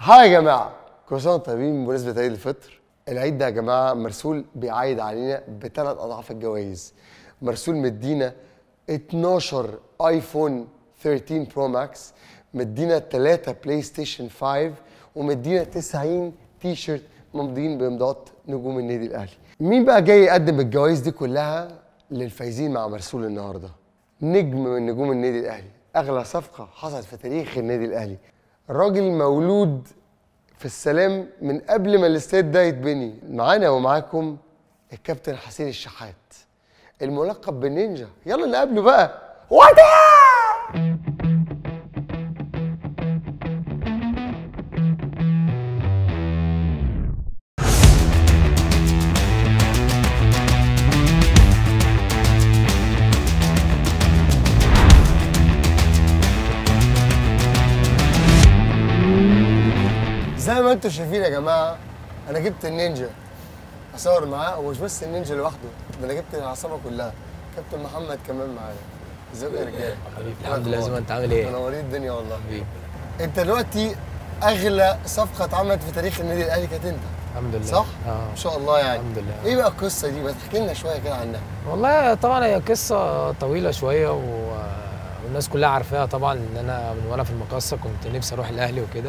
هاي يا جماعه كل سنه وانتم طيبين بمناسبه عيد الفطر العيد ده يا جماعه مرسول بيعايد علينا بثلاث اضعاف الجوائز مرسول مدينا 12 ايفون 13 برو ماكس مدينا 3 بلاي ستيشن 5 ومدينا 90 تي شيرت ممضيين بامضاءات نجوم النادي الاهلي مين بقى جاي يقدم الجوائز دي كلها للفايزين مع مرسول النهارده نجم من نجوم النادي الاهلي اغلى صفقه حصلت في تاريخ النادي الاهلي راجل مولود في السلام من قبل ما الاستاد ده يتبني معانا ومعاكم الكابتن حسين الشحات الملقب بالنينجا يلا نقابله بقى وداع زي ما انتم شايفين يا جماعه انا جبت النينجا اصور معاه ومش بس النينجا لوحده ده انا جبت العصابه كلها كابتن محمد كمان معانا ازيكم يا رجاله الحمد لله زي ما انت عامل ايه؟ منورين الدنيا والله حبيبي انت دلوقتي اغلى صفقه اتعملت في تاريخ النادي الاهلي كانت انت الحمد لله صح؟ اه ما شاء الله يعني الحمد لله. ايه بقى القصه دي ما تحكي لنا شويه كده عنها والله طبعا هي قصه طويله شويه و... والناس كلها عارفاها طبعا ان انا من وانا في المقصه كنت نفسي اروح الاهلي وكده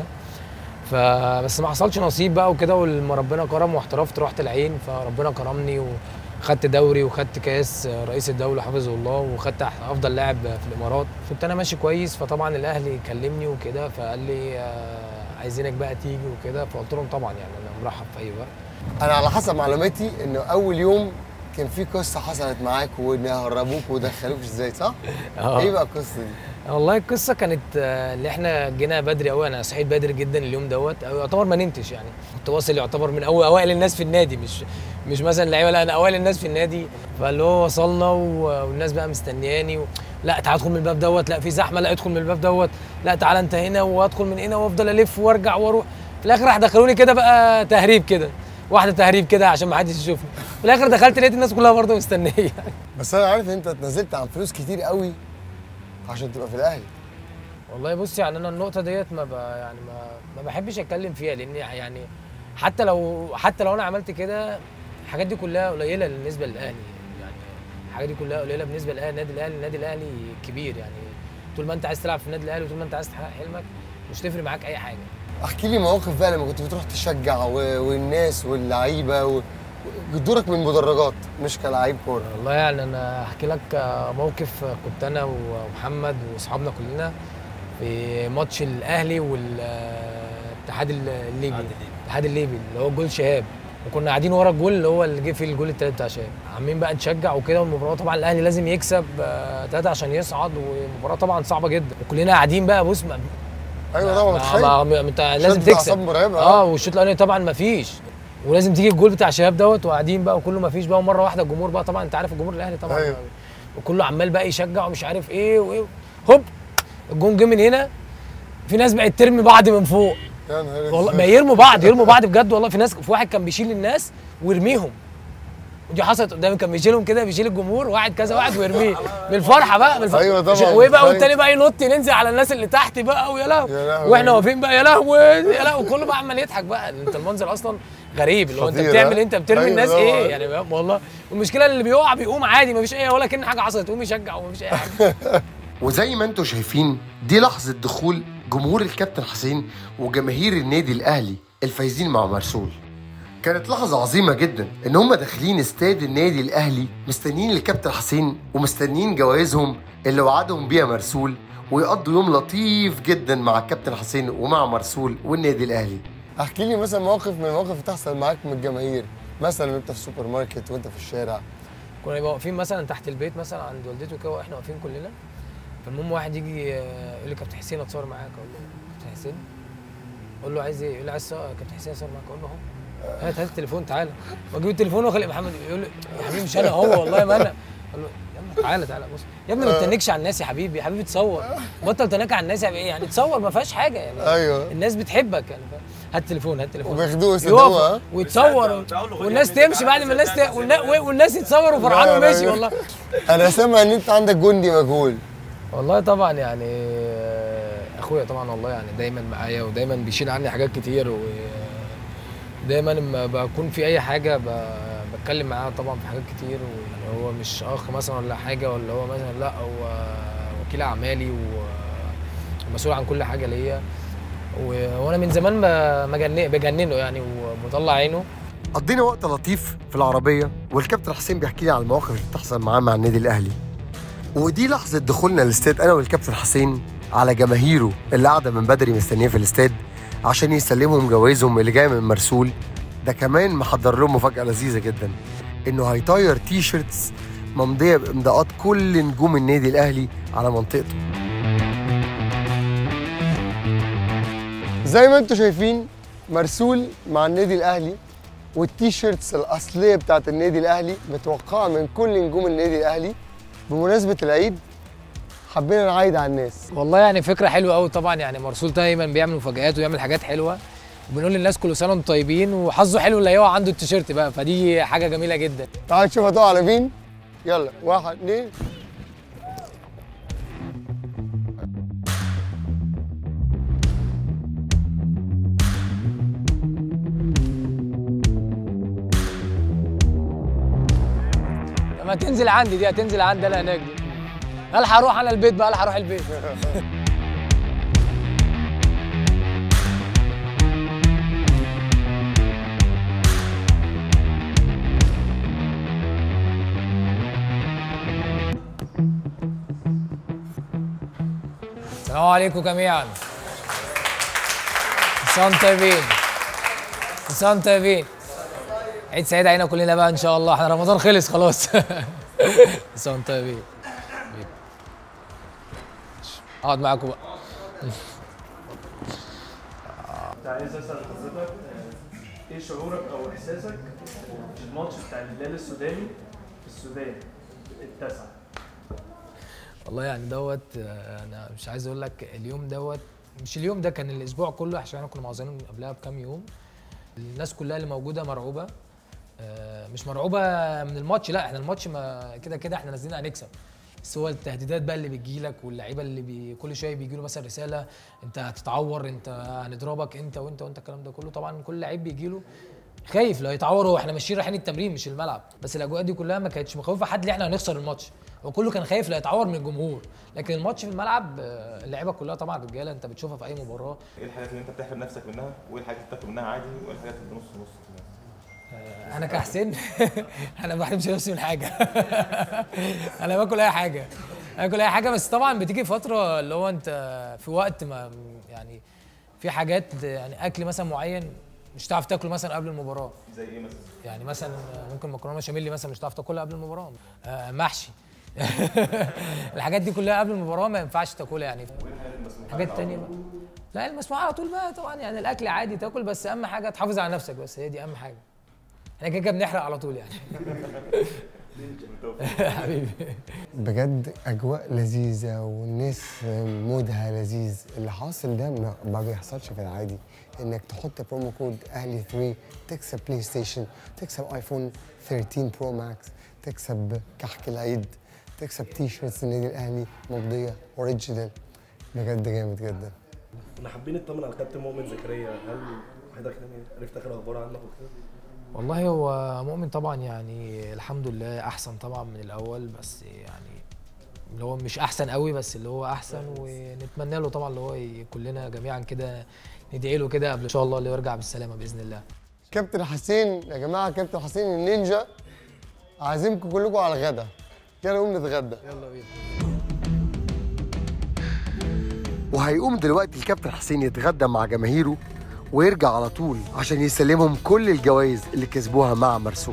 فبس ما حصلش نصيب بقى وكده ولما ربنا كرم واحترفت رحت العين فربنا كرمني وخدت دوري وخدت كاس رئيس الدوله حفظه الله وخدت افضل لاعب في الامارات كنت انا ماشي كويس فطبعا الاهلي كلمني وكده فقال لي آه، عايزينك بقى تيجي وكده فقلت لهم طبعا يعني انا مرحب في اي وقت انا على حسب معلوماتي انه اول يوم كان في قصه حصلت معاك وان هربوك ودخلوك ازاي صح؟ اه ايه بقى القصه دي؟ والله القصه كانت آه، اللي احنا جينا بدري قوي انا صحيت بدري جدا اليوم دوت أو يعتبر ما نمتش يعني كنت واصل يعتبر من اول اوائل الناس في النادي مش مش مثلا لعيبه لا انا اوائل الناس في النادي فاللي هو وصلنا و- والناس بقى مستنياني و... لا تعال ادخل من الباب دوت لا في زحمه لا ادخل من الباب دوت لا تعال انت هنا وادخل من هنا وافضل الف وارجع واروح في الاخر راح دخلوني كده بقى تهريب كده واحده تهريب كده عشان ما حدش يشوفني في الاخر دخلت لقيت الناس كلها برضه مستنيه بس انا عارف ان انت اتنازلت عن فلوس كتير قوي عشان تبقى في الاهلي والله بص يعني انا النقطه ديت ما ب... يعني ما ما بحبش اتكلم فيها لان يعني حتى لو حتى لو انا عملت كده الحاجات دي كلها قليله بالنسبه للاهلي يعني الحاجات دي كلها قليله بالنسبه للاهلي النادي الاهلي النادي الاهلي كبير يعني طول ما انت عايز تلعب في النادي الاهلي وطول ما انت عايز تحقق حلمك مش تفرق معاك اي حاجه احكي لي مواقف بقى لما كنت بتروح تشجع و... والناس واللعيبه و... دورك من المدرجات مش كلاعب كوره والله يعني انا احكي لك موقف كنت انا ومحمد واصحابنا كلنا في ماتش الاهلي والاتحاد الليبي الاتحاد الليبي اللي هو جول شهاب وكنا قاعدين ورا الجول اللي هو اللي جه فيه الجول التالت بتاع شهاب عمالين بقى نشجع وكده والمباراه طبعا الاهلي لازم يكسب ثلاثه عشان يصعد والمباراه طبعا صعبه جدا وكلنا قاعدين بقى بص ما ايوه طبعا متخيل ما- ما- انت لازم شد أعصاب تكسب مرعبة، اه والشوط الاولاني طبعا ما فيش ولازم تيجي الجول بتاع شهاب دوت وقاعدين بقى وكله ما فيش بقى ومره واحده الجمهور بقى طبعا انت عارف الجمهور الاهلي طبعا أيوة. وكله عمال بقى يشجع ومش عارف ايه وايه هوب الجون جه من هنا في ناس بقت ترمي بعض من فوق يا نهار والله أسود. ما يرموا بعض يرموا بعض بجد والله في ناس في واحد كان بيشيل الناس ويرميهم ودي حصلت قدامي كان بيشيلهم كده بيشيل الجمهور واحد كذا واحد ويرميه من الفرحه بقى من الفرحه أيوة طبعاً، وايه بقى متخيل. والتاني بقى ينط ينزل على الناس اللي تحت بقى ويا يا لهوي لهوي. واحنا واقفين بقى يا لهوي يا لهوي وكله بقى عمال يضحك بقى انت المنظر اصلا غريب اللي هو انت خطير، بتعمل ها؟ إيه؟ انت بترمي أيوة الناس طبعاً. ايه يعني فاهم؟ والله والمشكله اللي بيقع بيقوم عادي مفيش اي ولا كان حاجه حصلت يقوم يشجع ومفيش اي حاجه وزي ما انتم شايفين دي لحظة دخول جمهور الكابتن حسين وجماهير النادي الأهلي الفايزين مع مرسول كانت لحظة عظيمة جدا إن هم داخلين استاد النادي الأهلي مستنيين الكابتن حسين ومستنيين جوائزهم اللي وعدهم بيها مرسول ويقضوا يوم لطيف جدا مع الكابتن حسين ومع مرسول والنادي الأهلي احكي لي مثلا مواقف من المواقف اللي تحصل معاك من الجماهير مثلا وانت في السوبر ماركت وانت في الشارع كنا نبقى واقفين مثلا تحت البيت مثلا عند والدته كده واحنا واقفين كلنا فالمهم واحد يجي آه، يقول لي كابتن حسين اتصور معاك اقول له كابتن حسين اقول له عايز ايه يقول لي عايز صور- كابتن حسين اتصور معاك اقول له اهو هات هات التليفون تعالى واجيب التليفون واخلي محمد يقول لي يا حبيبي مش انا هو والله ما انا اقول له يا ابني تعالى تعالى بص يا ابني ما تتنكش على الناس يا حبيبي يا حبيبي تصور بطل تناك على الناس يعني إيه؟ يعني تصور ما فيهاش حاجه يعني ايوه الناس بتحبك يعني فاهم؟ هات التليفون هات التليفون وبياخدوه يصدقوها، ها؟ يقف ويتصور والناس تمشي بعد ما الناس ت... والنا- والناس يتصوروا فرحان لا، لا، وماشي لا. والله انا سامع ان انت عندك جندي مجهول والله طبعا يعني آه، اخويا طبعا والله يعني دايما معايا ودايما بيشيل عني حاجات كتير و دايما لما بكون في اي حاجه ب... بتكلم معاه طبعا في حاجات كتير ويعني هو مش اخ مثلا ولا حاجه ولا هو مثلا لا هو وكيل اعمالي و- ومسؤول عن كل حاجه ليا و- وانا من زمان ب- مجن- بجننه يعني ومطلع عينه قضينا وقت لطيف في العربية والكابتن حسين بيحكي لي على المواقف اللي بتحصل معاه مع النادي الأهلي ودي لحظة دخولنا الاستاد أنا والكابتن حسين على جماهيره اللي قاعدة من بدري مستنيين في الاستاد عشان يسلمهم جوائزهم اللي جاية من مرسول ده كمان محضر لهم مفاجأة لذيذة جدا إنه هيطير تي شيرتس ممضية بإمضاءات كل نجوم النادي الأهلي على منطقته زي ما انتم شايفين مرسول مع النادي الاهلي والتي شيرتس الاصليه بتاعت النادي الاهلي متوقعه من كل نجوم النادي الاهلي بمناسبه العيد حبينا نعايد على الناس والله يعني فكره حلوه قوي طبعا يعني مرسول دايما بيعمل مفاجآت ويعمل حاجات حلوه وبنقول للناس كل سنه وانتم طيبين وحظه حلو اللي هو عنده التيشيرت بقى فدي حاجه جميله جدا تعال نشوف هتقع على مين يلا واحد اتنين لما تنزل عندي دي هتنزل عندي انا هناك دي هل هروح انا البيت بقى هل هروح البيت السلام عليكم جميعا كل سنة وانتم طيبين كل سنة وانتم طيبين عيد سعيد علينا كلنا بقى ان شاء الله احنا رمضان خلص خلاص كل سنة وانتم طيبين اقعد معاكم بقى كنت عايز اسال حضرتك آه، ايه شعورك او احساسك في الماتش بتاع الهلال السوداني في السودان التاسع والله يعني دوت آه، انا مش عايز اقول لك اليوم دوت مش اليوم ده كان الاسبوع كله عشان احنا كنا معظمين قبلها بكام يوم الناس كلها اللي موجوده مرعوبه آه، مش مرعوبه من الماتش لا احنا الماتش ما كده كده احنا نازلين هنكسب بس هو التهديدات بقى اللي بتجيلك واللعيبه اللي بي كل شويه بيجي له مثلا رساله انت هتتعور انت هنضربك انت وانت وانت الكلام ده كله طبعا كل لعيب بيجي له خايف لو يتعور هو احنا ماشيين رايحين التمرين مش الملعب بس الاجواء دي كلها ما كانتش مخوفه حد ان احنا هنخسر الماتش هو كله كان خايف لا يتعور من الجمهور لكن الماتش في الملعب آه، اللعيبه كلها طبعا رجاله انت بتشوفها في اي مباراه ايه الحاجات اللي انت بتحرم نفسك منها وايه الحاجات اللي بتاكل منها عادي وايه الحاجات اللي نص نص انا كحسين انا ما بحرمش نفسي من حاجه انا باكل اي حاجه انا باكل اي حاجه بس طبعا بتيجي فتره اللي هو انت في وقت ما يعني في حاجات يعني اكل مثلا معين مش هتعرف تاكله مثلا قبل المباراه زي ايه مثلا يعني مثلا ممكن مكرونه بشاميل مثلا مش هتعرف تاكلها قبل المباراه آه، محشي الحاجات دي كلها قبل المباراه ما ينفعش تاكلها يعني حاجات تانية بقى لا المسموح على طول بقى طبعا يعني الاكل عادي تاكل بس اهم حاجه تحافظ على نفسك بس هي دي اهم حاجه احنا كده كده بنحرق على طول يعني حبيبي بجد اجواء لذيذه والناس مودها لذيذ اللي حاصل ده ما, ما بيحصلش في العادي انك تحط برومو كود اهلي 3 تكسب بلاي ستيشن تكسب ايفون 13 برو ماكس تكسب كحك العيد تكسب تي شيرتس النادي الاهلي ممضيه اوريجينال بجد جامد جدا كنا حابين نطمن على كابتن مؤمن زكريا هل حضرتك يعني عرفت اخر اخبار عنه وكده؟ والله هو مؤمن طبعا يعني الحمد لله احسن طبعا من الاول بس يعني اللي هو مش احسن قوي بس اللي هو احسن ونتمنى له طبعا اللي هو ي- كلنا جميعا كده ندعي له كده قبل ان شاء الله اللي يرجع بالسلامه باذن الله كابتن حسين يا جماعه كابتن حسين النينجا عازمكم كلكم على الغدا يلا نقوم نتغدى يلا بينا وهيقوم دلوقتي الكابتن حسين يتغدى مع جماهيره ويرجع على طول عشان يسلمهم كل الجوائز اللي كسبوها مع مرسول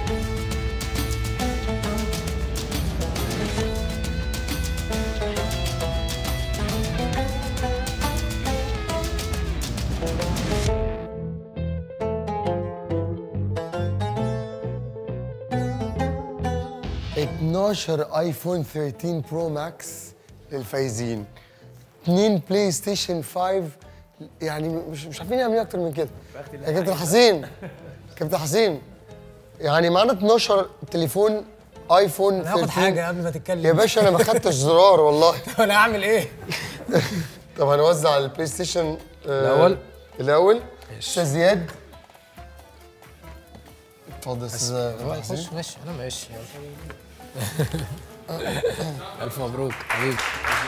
اتناشر ايفون 13 برو ماكس للفايزين اتنين بلاي ستيشن 5 يعني مش مش عارفين نعمل إيه اكتر من كده يا كابتن حسين كابتن حسين يعني معانا 12 تليفون ايفون انا هاخد 13 حاجه قبل ما تتكلم يا باشا انا ما خدتش زرار والله انا هعمل ايه طب هنوزع البلاي ستيشن آه، الأول؟ الاول استاذ زياد اتفضل يا استاذ لا، حسين. خش ماشي انا ماشي يلا. الف مبروك حبيبي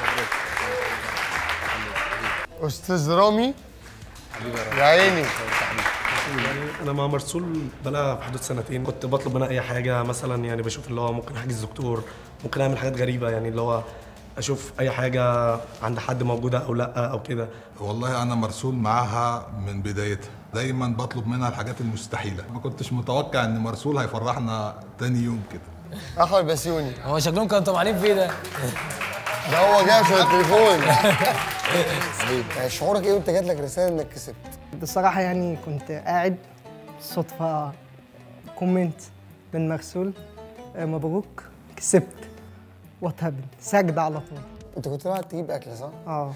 استاذ رامي يا عيني انا مع مرسول بقى في حدود سنتين كنت بطلب منها اي حاجه مثلا يعني بشوف اللي هو ممكن احجز دكتور ممكن اعمل حاجات غريبه يعني اللي هو اشوف اي حاجه عند حد موجوده او لا او كده والله انا مرسول معاها من بدايتها دايما بطلب منها الحاجات المستحيله ما كنتش متوقع ان مرسول هيفرحنا تاني يوم كده احمد بسيوني هو شكلهم كانوا طمعانين في ده ده هو جاي عشان التليفون حبيبي شعورك ايه وانت جات لك رساله انك كسبت؟ بصراحة يعني كنت قاعد صدفة كومنت من مرسول آه، مبروك كسبت وات هابن سجد على طول انت كنت رايح تجيب اكل صح؟ اه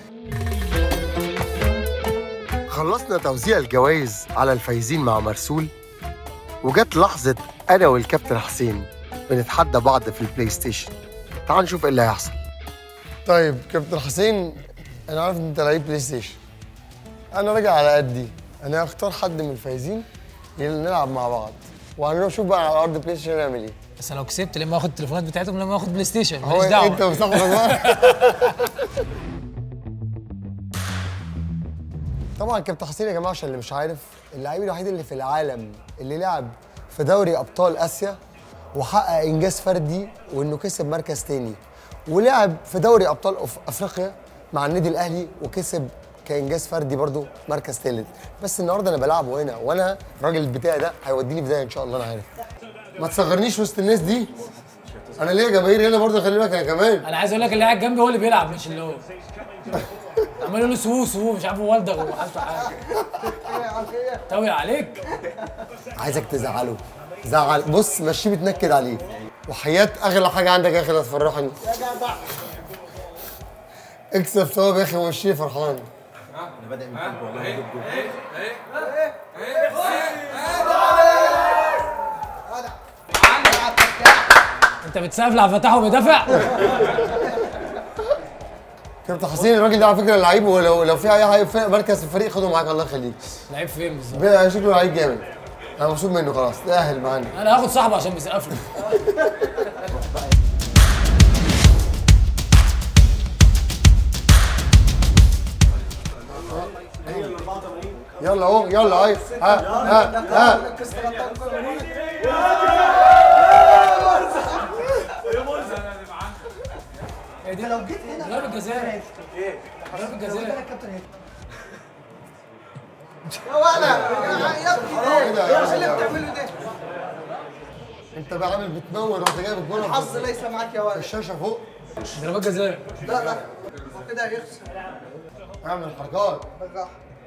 خلصنا توزيع الجوائز على الفايزين مع مرسول وجت لحظة أنا والكابتن حسين بنتحدى بعض في البلاي ستيشن تعال نشوف ايه اللي هيحصل طيب كابتن حسين أنا عارف إن أنت لعيب بلاي ستيشن أنا راجع على قدي أنا هختار حد من الفايزين يلا نلعب مع بعض وهنشوف بقى على أرض بلاي ستيشن نعمل إيه بس لو كسبت لما اخد التليفونات بتاعتهم لما اخد بلاي ستيشن هو ماليش دعوه أنت وصاحبك بقى طبعا كابتن حسين يا جماعه عشان اللي مش عارف اللعيب الوحيد اللي في العالم اللي لعب في دوري ابطال اسيا وحقق انجاز فردي وانه كسب مركز تاني ولعب في دوري ابطال أف- افريقيا مع النادي الاهلي وكسب كانجاز فردي برضو مركز ثالث بس النهارده انا بلعبه هنا وانا الراجل بتاعي ده هيوديني في ده ان شاء الله انا عارف ما تصغرنيش وسط الناس دي انا ليا جماهير هنا برضه خلي بالك انا كمان انا عايز اقول لك اللي قاعد جنبي هو اللي بيلعب مش اللي هو عمال يقول له سوو سوو مش عارف هو والدغ وحالته حاجه طوي عليك عايزك تزعله زعل بص مشيه بتنكد عليه وحياة اغلى حاجه عندك يا اخي لا تفرحني اكسب ثواب يا اخي ومشيه فرحان انت بتسقف على فتحه وبيدافع كابتن حسين الراجل ده على فكره لعيب ولو لو في اي حاجه في مركز في الفريق خده معاك الله يخليك لعيب فين بالظبط بقى شكله لعيب جامد انا مبسوط منه خلاص تاهل معانا انا هاخد صاحبه عشان بيسقف له يلا اهو يلا اهي ها ها ها هي دي لو جيت هنا ضربة جزاء ايه؟ ضربة جزاء ايه ده اللي بتعمله ده انت بقى عامل بتمول رحت جايب الجول الحظ ليس معك يا ولد الشاشه فوق ضربات جزاء لا لا وكده هيخسر اعمل الحركات بالراحه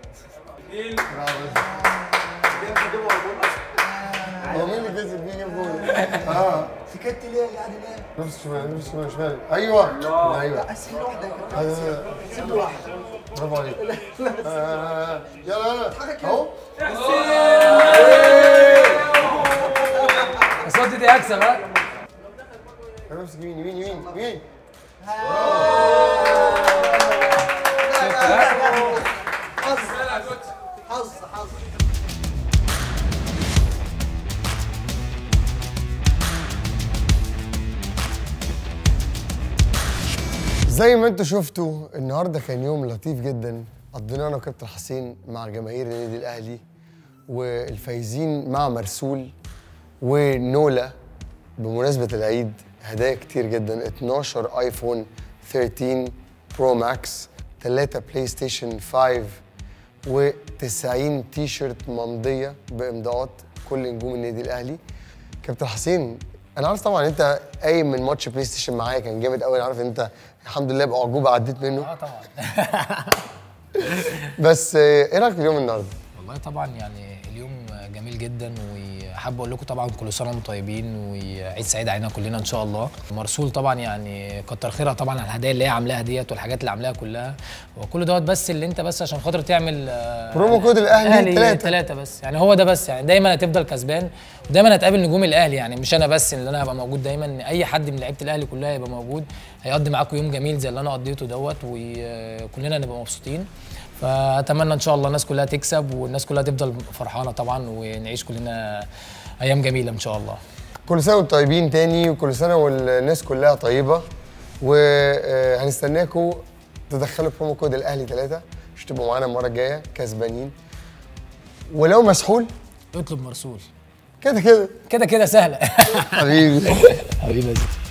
هو مين اللي كسب مين جاب جول؟ اه سكت ليه يعني ليه؟ نفس شمال نفس شمال شمال ايوه ايوه اسيب واحده يا كابتن أيوة. سيب له واحده برافو عليك آه، يلا يلا اهو الصوت دي هكسب ها انا امسك يمين يمين يمين يمين حظ حظ حظ زي ما انتم شفتوا النهارده كان يوم لطيف جدا قضيناه انا وكابتن حسين مع جماهير النادي الاهلي والفايزين مع مرسول ونولا بمناسبه العيد هدايا كتير جدا 12 ايفون 13 برو ماكس 3 بلاي ستيشن 5 و90 تي شيرت ممضيه بامضاءات كل نجوم النادي الاهلي كابتن حسين انا عارف طبعا انت قايم من ماتش بلاي ستيشن معايا كان جامد قوي انا عارف ان انت الحمد لله باعجوبه عديت منه اه طبعا بس آه، ايه رايك في اليوم النهارده؟ والله طبعا يعني اليوم جميل جدا وحابب اقول لكم طبعا كل سنه وانتم طيبين وعيد سعيد علينا كلنا ان شاء الله مرسول طبعا يعني كتر خيرها طبعا على الهدايا اللي هي عاملاها ديت والحاجات اللي عاملاها كلها وكل دوت بس اللي انت بس عشان خاطر تعمل آه، برومو كود الأهلي تلاتة. ثلاثه بس يعني هو ده بس يعني دايما هتفضل كسبان ودايما هتقابل نجوم الاهلي يعني مش انا بس اللي انا هبقى موجود دايما إن اي حد من لعيبه الاهلي كلها هيبقى موجود هيقضي معاكم يوم جميل زي اللي انا قضيته دوت وكلنا نبقى مبسوطين فاتمنى ان شاء الله الناس كلها تكسب والناس كلها تفضل فرحانه طبعا ونعيش كلنا ايام جميله ان شاء الله كل سنه وانتم طيبين تاني وكل سنه والناس كلها طيبه وهنستناكم تدخلوا برومو كود الاهلي ثلاثة عشان تبقوا معانا المره الجايه كسبانين ولو مسحول اطلب مرسول كده كده كده كده سهله حبيبي حبيبي يا زيزو